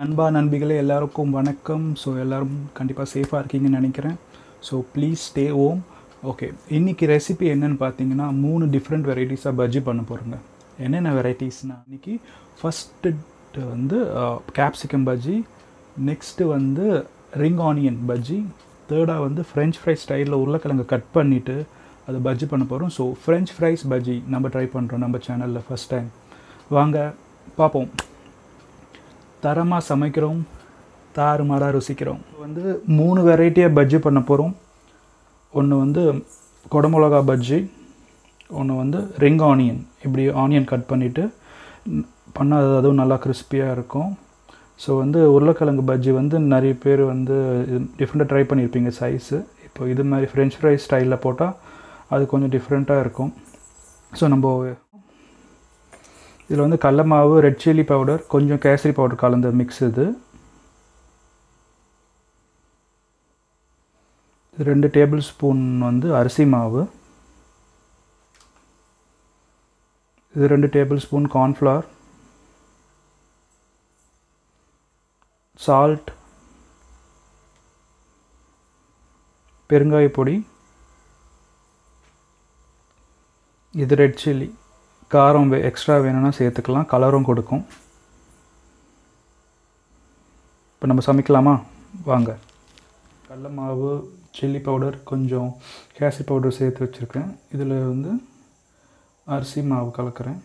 நண்பா நண்பிகளே எல்லாருக்கும் வணக்கம் ஸோ எல்லோரும் கண்டிப்பாக சேஃபாக இருக்கீங்கன்னு நினைக்கிறேன் so please stay home okay இன்றைக்கி ரெசிபி என்னன்னு பார்த்தீங்கன்னா மூணு டிஃப்ரெண்ட் வெரைட்டிஸாக பஜ்ஜி பண்ண போகிறோங்க என்னென்ன வெரைட்டிஸ்னால் இன்றைக்கி ஃபஸ்ட்டு வந்து கேப்சிகம் பஜ்ஜி நெக்ஸ்ட்டு வந்து ரிங் ஆனியன் பஜ்ஜி தேர்டாக வந்து ஃப்ரெஞ்ச் ஃப்ரை ஸ்டைலில் உருளைக்கிழங்கு கட் பண்ணிவிட்டு அது பஜ்ஜி பண்ண போகிறோம் ஸோ ஃப்ரெஞ்ச் ஃப்ரைஸ் பஜ்ஜி நம்ம ட்ரை பண்ணுறோம் நம்ம சேனலில் ஃபஸ்ட் டைம் வாங்க பார்ப்போம் தரமாக சமைக்கிறோம் தாறுமாறாக ருசிக்கிறோம் வந்து மூணு வெரைட்டியாக பஜ்ஜி பண்ண போகிறோம் ஒன்று வந்து குடமிளகா பஜ்ஜி ஒன்று வந்து ரிங் ஆனியன் இப்படி ஆனியன் கட் பண்ணிவிட்டு பண்ணால் அது அதுவும் நல்லா கிறிஸ்பியாக இருக்கும் ஸோ வந்து உருளைக்கிழங்கு பஜ்ஜி வந்து நிறைய பேர் வந்து டிஃப்ரெண்ட்டாக ட்ரை பண்ணியிருப்பீங்க சைஸு இப்போ இது மாதிரி ஃப்ரெஞ்ச் ஃப்ரை ஸ்டைலில் போட்டால் அது கொஞ்சம் டிஃப்ரெண்ட்டாக இருக்கும் ஸோ நம்ம இதில் வந்து கடல மாவு ரெட் சில்லி பவுடர் கொஞ்சம் கேசரி பவுடர் கலந்த மிக்ஸ் இது இது ரெண்டு டேபிள் ஸ்பூன் வந்து அரிசி மாவு இது ரெண்டு டேபிள் ஸ்பூன் கார்ன்ஃப்ளவர் சால்ட் பெருங்காய பொடி இது ரெட் சில்லி காரம் வே எக்ஸ்ட்ரா வேணும்னா சேர்த்துக்கலாம் கலரும் கொடுக்கும் இப்போ நம்ம சமைக்கலாமா வாங்க கடல மாவு சில்லி பவுடர் கொஞ்சம் கேசி பவுடர் சேர்த்து வச்சுருக்கேன் இதில் வந்து அரிசி மாவு கலக்கிறேன்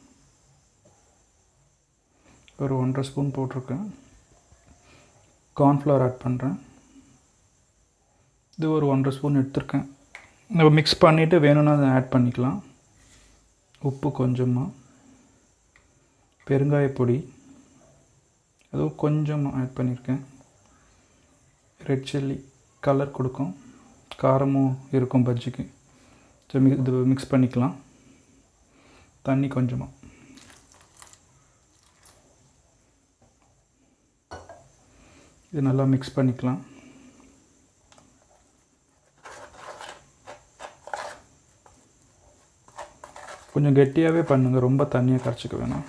ஒரு ஒன்றரை ஸ்பூன் போட்டிருக்கேன் கார்ன்ஃப்ளவர் ஆட் பண்ணுறேன் இது ஒரு ஒன்றரை ஸ்பூன் எடுத்திருக்கேன் நம்ம மிக்ஸ் பண்ணிவிட்டு வேணும்னா அதை ஆட் பண்ணிக்கலாம் உப்பு கொஞ்சமாக பெருங்காய பொடி அதுவும் கொஞ்சமாக ஆட் பண்ணியிருக்கேன் ரெட் சில்லி கலர் கொடுக்கும் காரமும் இருக்கும் பஜ்ஜிக்கு ஸோ மி இது மிக்ஸ் பண்ணிக்கலாம் தண்ணி கொஞ்சமாக இது நல்லா மிக்ஸ் பண்ணிக்கலாம் கொஞ்சம் கெட்டியாகவே பண்ணுங்கள் ரொம்ப தண்ணியாக கரைச்சிக்க வேணாம்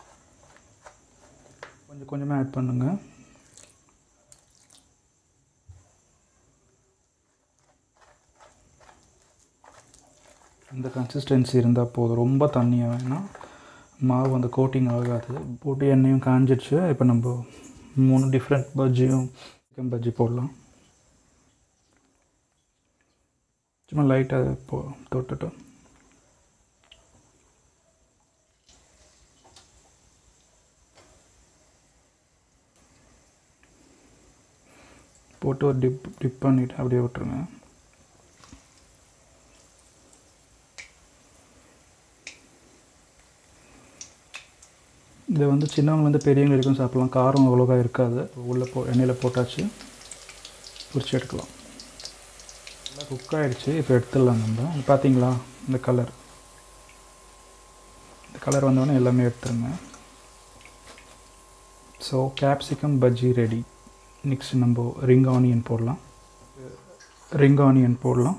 கொஞ்சம் கொஞ்சமாக ஆட் பண்ணுங்கள் இந்த கன்சிஸ்டன்சி இருந்தால் போதும் ரொம்ப தண்ணியாக வேணாம் மாவு அந்த கோட்டிங் ஆகாது போட்டு எண்ணெயும் காஞ்சிடுச்சு இப்போ நம்ம மூணு டிஃப்ரெண்ட் பஜ்ஜியும் சிக்கன் பஜ்ஜி போடலாம் சும்மா லைட்டாக போ தொட்டுட்டோம் போட்டு ஒரு டிப் டிப் பண்ணிவிட்டு அப்படியே விட்டுருங்க இதை வந்து சின்னவங்கலேருந்து பெரியவங்க வரைக்கும் சாப்பிட்லாம் காரம் அவ்வளோவா இருக்காது உள்ளே போ எண்ணெயில் போட்டாச்சு பொரிச்சு எடுக்கலாம் நல்லா குக் ஆகிடுச்சு இப்போ எடுத்துடலாம் நம்ம பார்த்தீங்களா இந்த கலர் இந்த கலர் வந்தோடனே எல்லாமே எடுத்துருங்க so capsicum bajji ready next நம்ம ரிங் ஆனியன் போடலாம் ரிங் ஆனியன் போடலாம்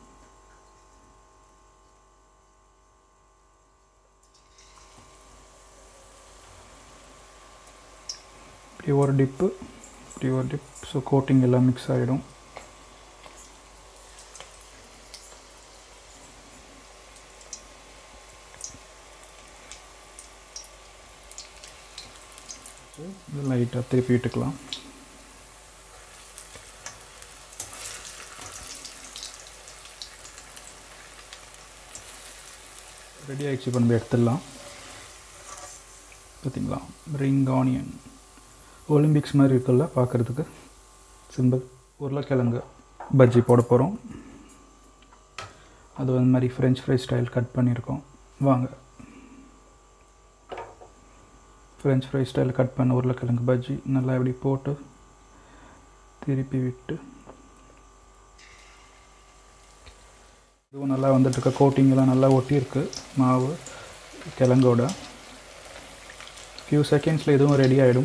இப்படி ஒரு டிப்பு இப்படி ஒரு டிப் ஸோ கோட்டிங் எல்லாம் மிக்ஸ் ஆகிடும் இது லைட்டாக திருப்பி விட்டுக்கலாம் ரெடி ஆகிடுச்சு இப்போ நம்ம எடுத்துடலாம் பார்த்தீங்களா ரிங் ஆனியன் ஒலிம்பிக்ஸ் மாதிரி இருக்குல்ல பார்க்குறதுக்கு சிம்பிள் உருளைக்கிழங்கு பஜ்ஜி போட போகிறோம் அது வந்து மாதிரி ஃப்ரெஞ்ச் ஃப்ரை ஸ்டைல் கட் பண்ணியிருக்கோம் வாங்க ஃப்ரெஞ்ச் ஃப்ரை ஸ்டைல் கட் பண்ண உருளைக்கிழங்கு பஜ்ஜி நல்லா இப்படி போட்டு திருப்பி விட்டு இதுவும் நல்லா வந்துட்டுருக்க கோட்டிங்கெல்லாம் நல்லா ஒட்டியிருக்கு மாவு கிழங்கோட ஃபியூ செகண்ட்ஸில் இதுவும் ரெடி ஆகிடும்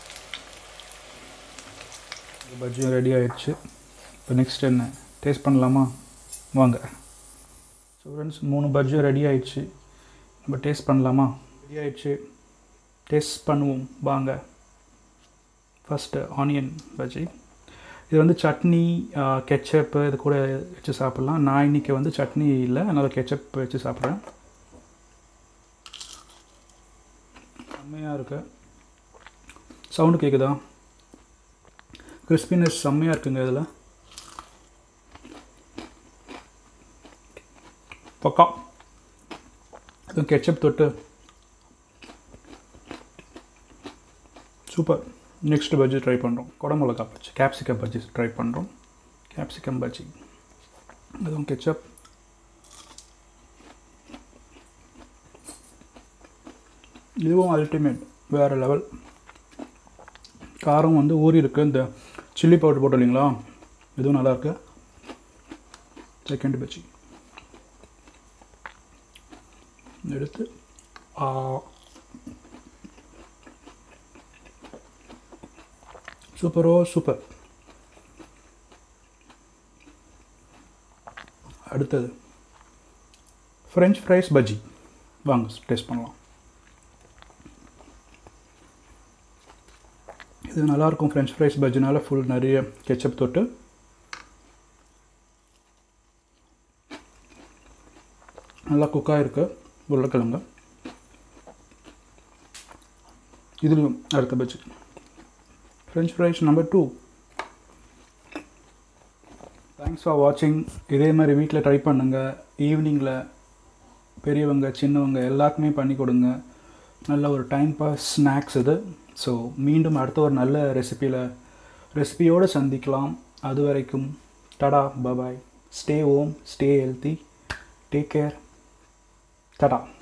பஜ்ஜியும் ரெடி ஆகிடுச்சு இப்போ நெக்ஸ்ட் என்ன டேஸ்ட் பண்ணலாமா வாங்க ஸோ ஃப்ரெண்ட்ஸ் மூணு பஜ்ஜியும் ரெடி ஆயிடுச்சு நம்ம டேஸ்ட் பண்ணலாமா ரெடி ஆயிடுச்சு டேஸ்ட் பண்ணுவோம் வாங்க ஃபஸ்ட்டு ஆனியன் பஜ்ஜி இது வந்து சட்னி கெச்சப்பு இது கூட வச்சு சாப்பிட்லாம் நான் இன்றைக்கி வந்து சட்னி இல்லை அதனால் கெச்சப் வச்சு சாப்பிட்றேன் செம்மையாக இருக்கு சவுண்டு கேட்குதா கிறிஸ்பினஸ் செம்மையாக இருக்குங்க இதில் பக்கா அதுவும் கெச்சப் தொட்டு சூப்பர் நெக்ஸ்ட் பஜ்ஜி ட்ரை பண்ணுறோம் குடமிளகா பஜ்ஜி கேப்சிகம் பஜ்ஜி ட்ரை பண்ணுறோம் கேப்சிகம் பஜ்ஜி அதுவும் கெச்சப் இதுவும் அல்டிமேட் வேறு லெவல் காரம் வந்து ஊறி இருக்குது இந்த சில்லி பவுடர் போட்டு இல்லைங்களா இதுவும் நல்லாயிருக்கு செகண்ட் பஜ்ஜி எடுத்து ஆ சூப்பரோ சூப்பர் அடுத்தது ஃப்ரெஞ்ச் ஃப்ரைஸ் பஜ்ஜி வாங்க டேஸ்ட் பண்ணலாம் இது நல்லாயிருக்கும் ஃப்ரெஞ்ச் ஃப்ரைஸ் பஜ்ஜினால ஃபுல் நிறைய கெச்சப் தொட்டு நல்லா குக்காக இருக்கு உருளைக்கிழங்கு இதுலேயும் அடுத்த bajji French fries number two thanks for வாட்சிங் இதே மாதிரி வீட்டில் ட்ரை பண்ணுங்கள் ஈவினிங்கில் பெரியவங்க சின்னவங்க எல்லாருக்குமே பண்ணி கொடுங்க நல்ல ஒரு டைம் பாஸ் ஸ்நாக்ஸ் இது ஸோ மீண்டும் அடுத்த ஒரு நல்ல ரெசிப்பியில் ரெசிபியோடு சந்திக்கலாம் அது வரைக்கும் tata bye bye stay home stay healthy take care டடா